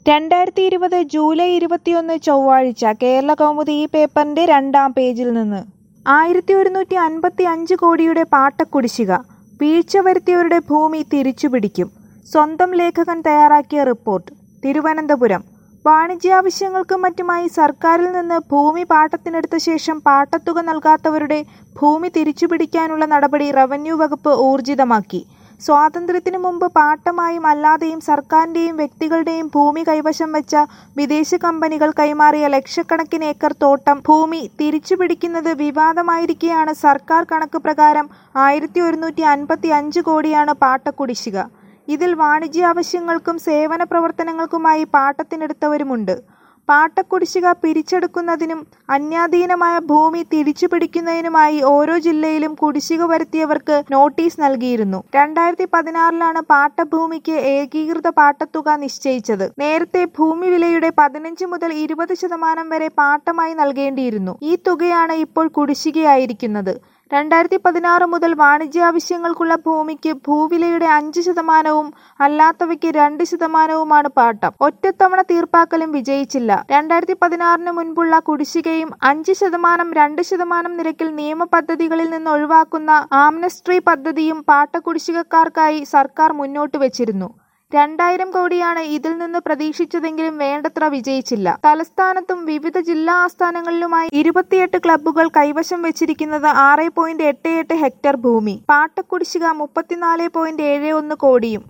രണ്ടായിരത്തി ഇരുപത് ജൂലൈ ഇരുപത്തിയൊന്ന് ചൊവ്വാഴ്ച കേരള കൗമുദി ഈ പേപ്പറിന്റെ രണ്ടാം പേജിൽ നിന്ന് ആയിരത്തി ഒരുന്നൂറ്റി അൻപത്തി അഞ്ച് കോടിയുടെ പാട്ടക്കുടിശ്ശിക വീഴ്ച വരുത്തിയവരുടെ ഭൂമി തിരിച്ചുപിടിക്കും സ്വന്തം ലേഖകൻ തയ്യാറാക്കിയ റിപ്പോർട്ട് തിരുവനന്തപുരം വാണിജ്യാവശ്യങ്ങൾക്കും മറ്റുമായി സർക്കാരിൽ നിന്ന് ഭൂമി പാട്ടത്തിനെടുത്ത ശേഷം പാട്ടത്തുക നൽകാത്തവരുടെ ഭൂമി തിരിച്ചുപിടിക്കാനുള്ള നടപടി റവന്യൂ വകുപ്പ് ഊർജിതമാക്കി സ്വാതന്ത്ര്യത്തിനു മുമ്പ് പാട്ടമായും അല്ലാതെയും സർക്കാരിന്റെയും വ്യക്തികളുടെയും ഭൂമി കൈവശം വെച്ച വിദേശ കമ്പനികൾ കൈമാറിയ ലക്ഷക്കണക്കിന് ഏക്കർ തോട്ടം ഭൂമി തിരിച്ചുപിടിക്കുന്നത് വിവാദമായിരിക്കെയാണ് സർക്കാർ കണക്ക് പ്രകാരം ആയിരത്തി ഒരുന്നൂറ്റി അൻപത്തി അഞ്ച് കോടിയാണ് പാട്ടക്കുടിശ്ശിക ഇതിൽ വാണിജ്യാവശ്യങ്ങൾക്കും സേവന പ്രവർത്തനങ്ങൾക്കുമായി പാട്ടത്തിനെടുത്തവരുമുണ്ട് പാട്ടക്കുടിശ്ശിക പിരിച്ചെടുക്കുന്നതിനും അന്യാധീനമായ ഭൂമി തിരിച്ചുപിടിക്കുന്നതിനുമായി ഓരോ ജില്ലയിലും കുടിശ്ശിക വരുത്തിയവർക്ക് നോട്ടീസ് നൽകിയിരുന്നു രണ്ടായിരത്തി പതിനാറിലാണ് പാട്ടഭൂമിക്ക് ഏകീകൃത പാട്ടത്തുക നിശ്ചയിച്ചത് നേരത്തെ ഭൂമി വിലയുടെ പതിനഞ്ച് മുതൽ ഇരുപത് ശതമാനം വരെ പാട്ടമായി നൽകേണ്ടിയിരുന്നു ഈ തുകയാണ് ഇപ്പോൾ കുടിശ്ശികയായിരിക്കുന്നത് രണ്ടായിരത്തി പതിനാറ് മുതൽ വാണിജ്യാവശ്യങ്ങൾക്കുള്ള ഭൂമിക്ക് ഭൂവിലയുടെ അഞ്ച് ശതമാനവും അല്ലാത്തവയ്ക്ക് രണ്ട് ശതമാനവുമാണ് പാട്ടം ഒറ്റത്തവണ തീർപ്പാക്കലും വിജയിച്ചില്ല രണ്ടായിരത്തി പതിനാറിന് മുൻപുള്ള കുടിശ്ശികയും അഞ്ച് ശതമാനം രണ്ട് ശതമാനം നിരക്കിൽ നിയമ പദ്ധതികളിൽ നിന്ന് ഒഴിവാക്കുന്ന ആംനസ്ട്രി പദ്ധതിയും പാട്ടക്കുടിശ്ശികക്കാർക്കായി സർക്കാർ മുന്നോട്ട് വെച്ചിരുന്നു രണ്ടായിരം കോടിയാണ് ഇതിൽ നിന്ന് പ്രതീക്ഷിച്ചതെങ്കിലും വേണ്ടത്ര വിജയിച്ചില്ല തലസ്ഥാനത്തും വിവിധ ജില്ലാ ആസ്ഥാനങ്ങളിലുമായി ഇരുപത്തിയെട്ട് ക്ലബ്ബുകൾ കൈവശം വെച്ചിരിക്കുന്നത് ആറ് പോയിന്റ് എട്ട് എട്ട് ഹെക്ടർ ഭൂമി പാട്ടക്കുടിശ്ശിക മുപ്പത്തിനാല് പോയിന്റ് ഏഴ് ഒന്ന് കോടിയും